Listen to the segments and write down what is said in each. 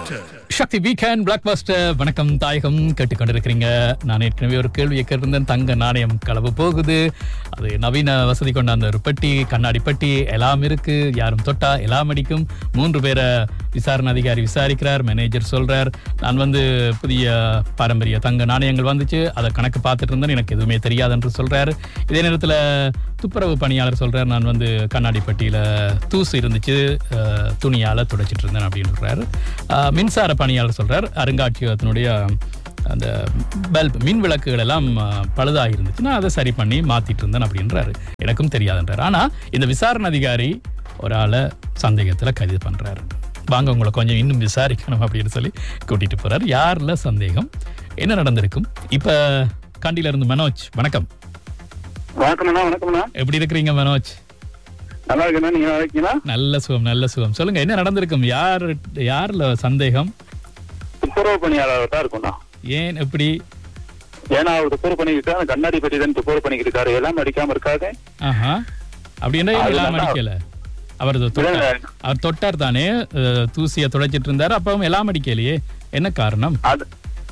சக்தி weekend black Bastar வணக்கம் தாயகம் கேட்டுக்கொண்டிருக்கிறீங்க நான் ஏற்கனவே ஒரு கேள்வியை கேட்டிருந்தேன் தங்க நாணயம் களவு போகுது அது நவீன வசதி கொண்ட அந்த ஒரு பெட்டி கண்ணாடி பெட்டி எல்லாம் இருக்கு யாரும் தொட்டா எல்லாம் அடிக்கும் மூன்று பேரை விசாரணை அதிகாரி விசாரிக்கிறார் மேனேஜர் சொல்றார் நான் வந்து புதிய பாரம்பரிய தங்க நாணயங்கள் வந்துச்சு அதை கணக்கு பார்த்துட்டு இருந்தேன் எனக்கு எதுவுமே தெரியாது என்று சொல்றாரு இதே நேரத்துல துப்புரவு பணியாளர் சொல்றார் நான் வந்து கண்ணாடி பெட்டியில தூசு இருந்துச்சு அஹ், துணியால துடைச்சிட்டு இருந்தேன் அப்படின்னு சொல்றாரு அஹ், மின்சார பணியாளர் சொல்றார் அருங்காட்சியகத்தினுடைய அந்த பல்ப் மின் விளக்குகள் எல்லாம் அஹ், பழுதாக இருந்துச்சு நான் அதை சரி பண்ணி மாத்திட்டு இருந்தேன் அப்படின்றாரு எனக்கும் தெரியாதுன்றார் ஆனா இந்த விசாரணை அதிகாரி ஒரு ஆளை சந்தேகத்துல கைது பண்றாரு வாங்க உங்களை கொஞ்சம் இன்னும் விசாரிக்கணும் அப்படின்னு சொல்லி கூட்டிட்டு போறாரு யார்ல சந்தேகம் என்ன நடந்திருக்கும் இப்ப கண்டியில இருந்து மனோஜ் வணக்கம் வணக்கம்ண்ணா வணக்கம்ண்ணா எப்படி இருக்கிறீங்க மனோஜ் நல்லா இருக்குண்ணா நீங்க நல்லா இருக்கீங்களா நல்ல சுகம் நல்ல சுகம் சொல்லுங்க என்ன நடந்திருக்கும் யார் யார்ல சந்தேகம் துப்புரவு பணியாளர் தான் இருக்கும்ண்ணா ஏன் எப்படி ஏன்னா அவர் துப்புரவு பண்ணிக்கிட்டு அந்த கண்ணாடி பெட்டி தான் துப்புரவு பண்ணிக்கிட்டு இருக்காரு எல்லாம் அடிக்காம இருக்காது ஆஹா அப்படின்னா அது எல்லாம் நல்லா- அடிக்கல அவர் தொ- தொட்டார். அவர் தொட்டார் தானே அஹ், தூசியை துடைச்சிட்டு இருந்தாரு அப்பவும் எல்லாம் அடிக்கலையே என்ன காரணம் அது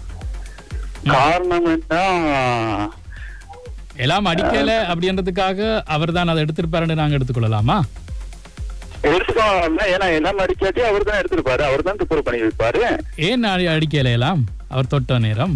காரணம் என்ன எல்லாம் அடிக்கல அப்படின்றதுக்காக அவர் தான் அதை எடுத்திருப்பாருன்னு நாங்க எடுத்துக்கொள்ளலாமா எடுத்துக்கோங்க ஏன்னா எல்லாம் அடிக்காட்டி அவர் தான் எடுத்திருப்பாரு அவர் தான் துப்புரவு பண்ணி வைப்பாரு ஏன் அடி- அடிக்கல எல்லாம் அவர் தொட்ட நேரம்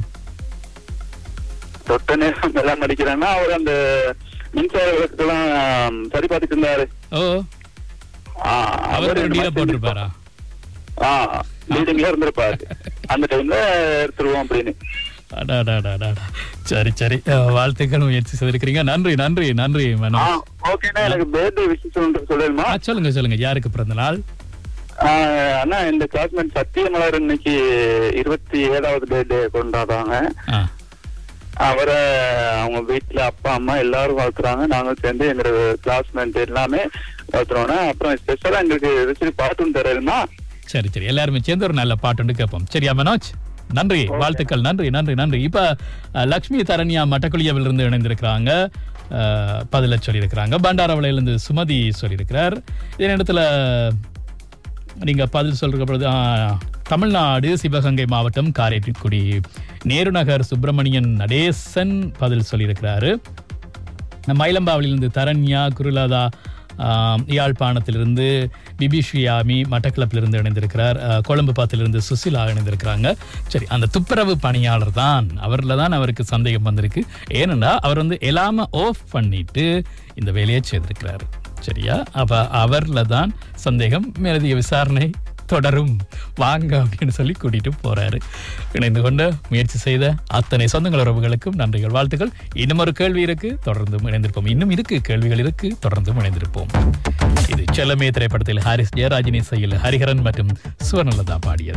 தொட்ட நேரம் எல்லாம் அடிக்கிறேன்னா அவர் அந்த மின்சார விளக்குலாம் சரி பார்த்துட்டு இருந்தாரு ஓ ஆ, அவர் இந்த டீல மாதிரி போட்டிருப்பாரா ஆ லீடிங்ல இருந்திருப்பாரு அந்த டைம்ல எடுத்துருவோம் அப்படின்னு அடாடாடாடா. சரி சரி அஹ், வாழ்த்துக்கள் முயற்சி செய்திருக்கிறீங்க நன்றி நன்றி நன்றி ஆ மனோஜ் ஓகேண்ணா எனக்கு பேர்தே விஷயம் சொல்லிட்டு சொல்லணுமா ஆ, சொல்லுங்க சொல்லுங்க யாருக்கு பிறந்த நாள் ஆஹ் அண்ணா இந்த கிளாஸ்மேட் சத்தியமலர் இன்னைக்கு இருபத்தி ஏழாவது பர்த்டே கொண்டாடுறாங்க ஆ அவரை அவங்க வீட்டுல அப்பா அம்மா எல்லாரும் வாழ்த்துறாங்க நாங்களும் சேர்ந்து எங்களோட கிளாஸ்மேட் எல்லாமே வாழ்த்துறோம்னா அப்புறம் ஸ்பெஷலா எங்களுக்கு ரிசல்ட் பாட்டும் தரணுமா சரி சரி எல்லாருமே சேர்ந்து ஒரு நல்ல பாட்டு கேட்போம் சரியா மனோஜ் நன்றி வாழ்த்துக்கள் நன்றி நன்றி நன்றி இப்ப அஹ், லக்ஷ்மி தரண்யா மட்டக்குழியாவில் இருந்து இணைந்திருக்கிறாங்க அஹ், பதில சொல்லியிருக்கிறாங்க பண்டாரவளையில இருந்து சுமதி சொல்லியிருக்கிறார் இதே நேரத்துல நீங்க பதில் சொல்ற பொழுது ஆ, தமிழ்நாடு சிவகங்கை மாவட்டம் காரைக்குடி நேருநகர் சுப்பிரமணியன் நடேசன் பதில் சொல்லியிருக்கிறாரு மயிலம்பாவிலிருந்து தரண்யா குருலதா ஆம், யாழ்ப்பாணத்திலிருந்து பிபிஷியாமி மட்டக்களப்பிலிருந்து இணைந்திருக்கிறார் அஹ், கொழும்பு பாத்திலிருந்து சுசிலா இணைந்திருக்கிறாங்க சரி அந்த துப்புரவு பணியாளர் தான் அவரில் தான் அவருக்கு சந்தேகம் வந்திருக்கு ஏனென்றா அவர் வந்து எல்லாம ஆஃப் பண்ணிட்டு இந்த வேலையை செய்திருக்கிறாரு சரியா அப்ப அவர்ல தான் சந்தேகம் மேலதிக விசாரணை தொடரும் வாங்க அப்படின்னு சொல்லி கூட்டிட்டு போறாரு இணைந்து கொண்டு முயற்சி செய்த அத்தனை சொந்தங்கள் உறவுகளுக்கும் நன்றிகள் வாழ்த்துக்கள் இன்னும் ஒரு கேள்வி இருக்கு தொடர்ந்தும் இணைந்திருப்போம் இன்னும் இருக்கு கேள்விகள் இருக்கு தொடர்ந்தும் இணைந்திருப்போம் இது செல்லமே திரைப்படத்தில் ஹாரிஸ் ஜெயராஜினி செயல் ஹரிஹரன் மற்றும் சுவர்ணலதா பாடியது